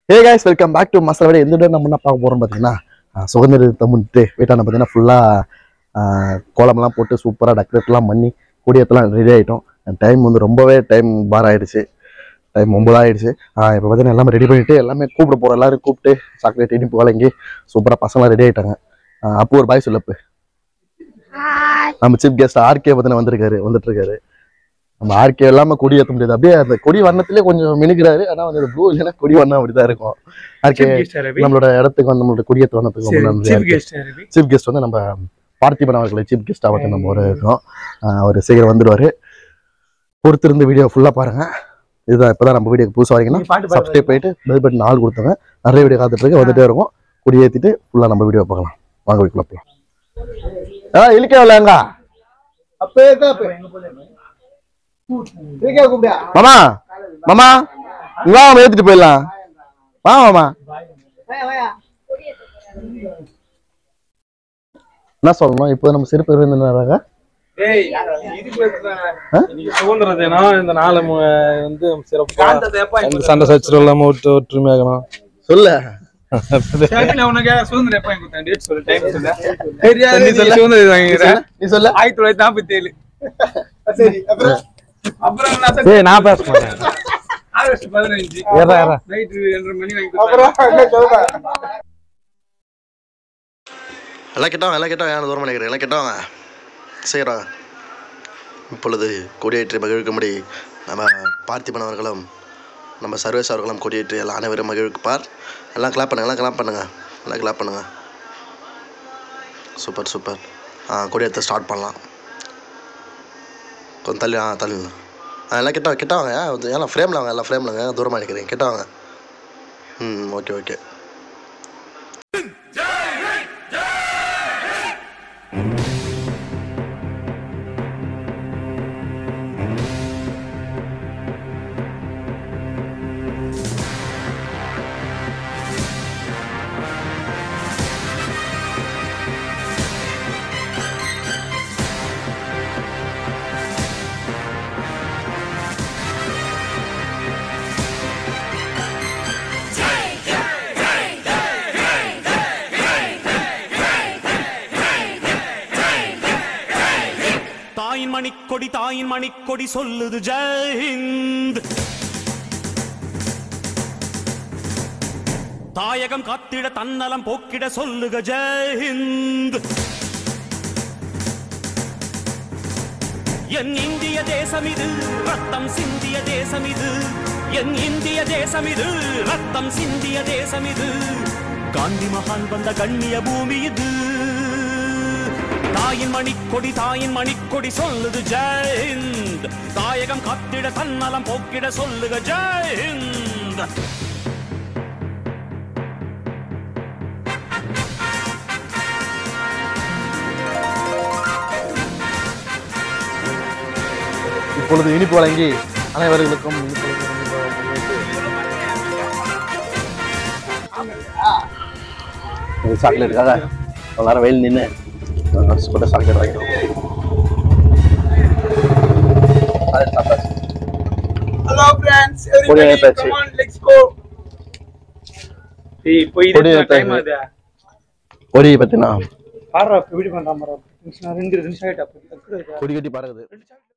Hey guys welcome back to masala விட எந்த இடம் நம்ம என்ன பார்க்க போகிறோம் பார்த்தீங்கன்னா அஹ் சுதந்திர தம்முன்ட்டு வீட்டான பார்த்தீங்கன்னா ஃபுல்லாக கோலம்லாம் போட்டு சூப்பராக டெக்கரேட்லாம் பண்ணி கொடியத்தெல்லாம் ரெடி ஆகிட்டோம் டைம் வந்து ரொம்பவே டைம் பார் ஆயிடுச்சு டைம் ஒம்பது ஆயிடுச்சு இப்போ பார்த்தீங்கன்னா எல்லாமே ரெடி பண்ணிட்டு எல்லாமே கூப்பிட போகிறோம் எல்லாரும் கூப்பிட்டு சாக்லேட் இனிப்பு வழங்கி சூப்பராக பசங்களாம் ரெடி ஆகிட்டாங்க அப்போ ஒரு பாய் சொல்லப்பு நம்ம சீஃப் கெஸ்ட் ஆர்கே பார்த்தீங்கன்னா வந்திருக்காரு வந்துட்டு இருக்காரு நம்ம ஆர்கே இல்லாம கொடி ஏற்ற முடியாது அப்படியே அந்த கொடி வண்ணத்திலே கொஞ்சம் மினுக்கிறாரு ஆனா வந்து ப்ளூ இல்லைன்னா கொடி வண்ணம் அப்படிதான் இருக்கும் ஆர்கே சீஃப் கெஸ்ட் அரபி நம்மளோட இடத்துக்கு வந்து நம்மளோட கொடியேற்ற வண்ணத்துக்கு ரொம்ப நன்றி சீஃப் கெஸ்ட் அரபி சீஃப் கெஸ்ட் வந்து நம்ம பார்த்திபன் அவர்களை சீஃப் கெஸ்ட்டாக வந்து நம்ம ஒரு இருக்கோம் ஆஹ் அவர் சீக்கிரம் வந்துடுவாரு பொறுத்திருந்து வீடியோ ஃபுல்லாக பாருங்க இதுதான் இப்போதான் நம்ம வீடியோக்கு புதுசாக வரீங்கன்னா பாட்டு சப்ஸ்கிரைப் பண்ணிட்டு பெல் பட்டன் ஆள் கொடுத்தவங்க நிறைய வீடியோ காத்துட்டு இருக்கு வந்துட்டே இருக்கும் கொடி ஏற்றிட்டு ஃபுல்லாக நம்ம வீடியோ பார்க்கலாம் வாங்க வீட்டுல போகலாம் ஆ இழுக்க விளையாங்க அப்பே காப்பே இருக்கே கூப்பிடா மாமா மாமா இங்க வா மாமா ஏத்திட்டு போயிடலாம் வா மாமா என்ன சொல்லணும் இப்போ நம்ம சிறப்பு விருந்தினராக டேய் இது பேசுறாங்க இன்னைக்கு சுதந்திர தினம் இந்த நாள் மு- வந்து சிறப்பா எந்த சண்டை சச்சரவு இல்லாம ஒற்று ஒற்றுமையாகணும் சொல்ல உனக்கு சுதந்திரம் எப்ப கொடுத்தேன் டேட் சொல்லு டைம் சொல்லு தெரியாது நீ சுதந்திரம் நீ வாங்கிக்கிற சொல்ல, நீ சொல்ல ஆயிரத்தி தொள்ளாயிரத்தி நாற்பத்தி ஏழு சரி அப்புறம் அப்புறம் என்ன ஏய் நான் பேச மாட்டேன் ஆகஸ்ட் பதினஞ்சு ஏறா, ஏறா. நைட் ரெண்டரை மணி வாங்கி அப்புறம் என்ன சொல்றா எல்லாம் கேட்டவங்க எல்லாம் கேட்டவங்க யாரும் தூரம் நினைக்கிறேன் எல்லாம் கேட்டவங்க செய்கிறோம் இப்பொழுது கொடியேற்றி மகிழ்க்கும்படி நம்ம பார்த்திபன் அவர்களும் நம்ம சர்வேஸ் அவர்களும் கொடியேற்றி எல்லாம் அனைவரும் மகிழ்ப்பார் எல்லாம் கிளாப் பண்ணுங்க எல்லாம் கிளாப் பண்ணுங்க எல்லாம் கிளாப் பண்ணுங்க சூப்பர் சூப்பர் ஆ கொடியேற்ற ஸ்டார்ட் பண்ணலாம் கொஞ்சம் தள்ளி ஆ தள்ளி ஆ எல்லாம் கிட்ட கிட்ட வாங்க ஏன் எல்லாம் ஃப்ரேமில் வாங்க எல்லாம் ஃப்ரேமில் வாங்க தூரமாக நினைக்கிறீங்க கிட்ட வாங்க ம் ஓகே ஓகே தாயின் மணிக்கொடி தாயின் மணிக்கொடி சொல்லுது ஜெயஹிந்த் தாயகம் காத்திட தன்னலம் போக்கிட சொல்லுக ஜெயஹிந்த் என் இந்திய தேசம் இது ரத்தம் சிந்திய தேசம் இது என் இந்திய தேசம் இது ரத்தம் சிந்திய தேசம் இது காந்தி மகான் வந்த கண்ணிய பூமி இது தாயின் மணிக்கொடி தாயின் மணிக்கொடி சொல்லுது ஜெயஹிந்த் தாயகம் காத்திட தன்னலம் போக்கிட சொல்லுக ஜெயஹிந்த் இப்பொழுது இனிப்பு வழங்கி அனைவர்களுக்கும் இனிப்பு சாக்லேட்டுக்காக எல்லாரும் வெயில் நின்று கூட சாக்லேட் வாங்கிடுவோம் அது சாப்பிட்டாச்சு. ஹலோ ஃப்ரெண்ட்ஸ் கொடி எவரிபடி ஏத்தாச்சு. கம் ஆன் லெட்ஸ் கோ ஏய் போய் கொடி இது ஏத்தாச்சு. டைம் ஆகுது கொடி பார்த்தீங்கன்னா பாடுறா இப்ப வீடு பண்றான் பாரு நிமிஷம் ரெண்டு நிமிஷம் ஆயிட்டா கொடி கட்டி பறகுது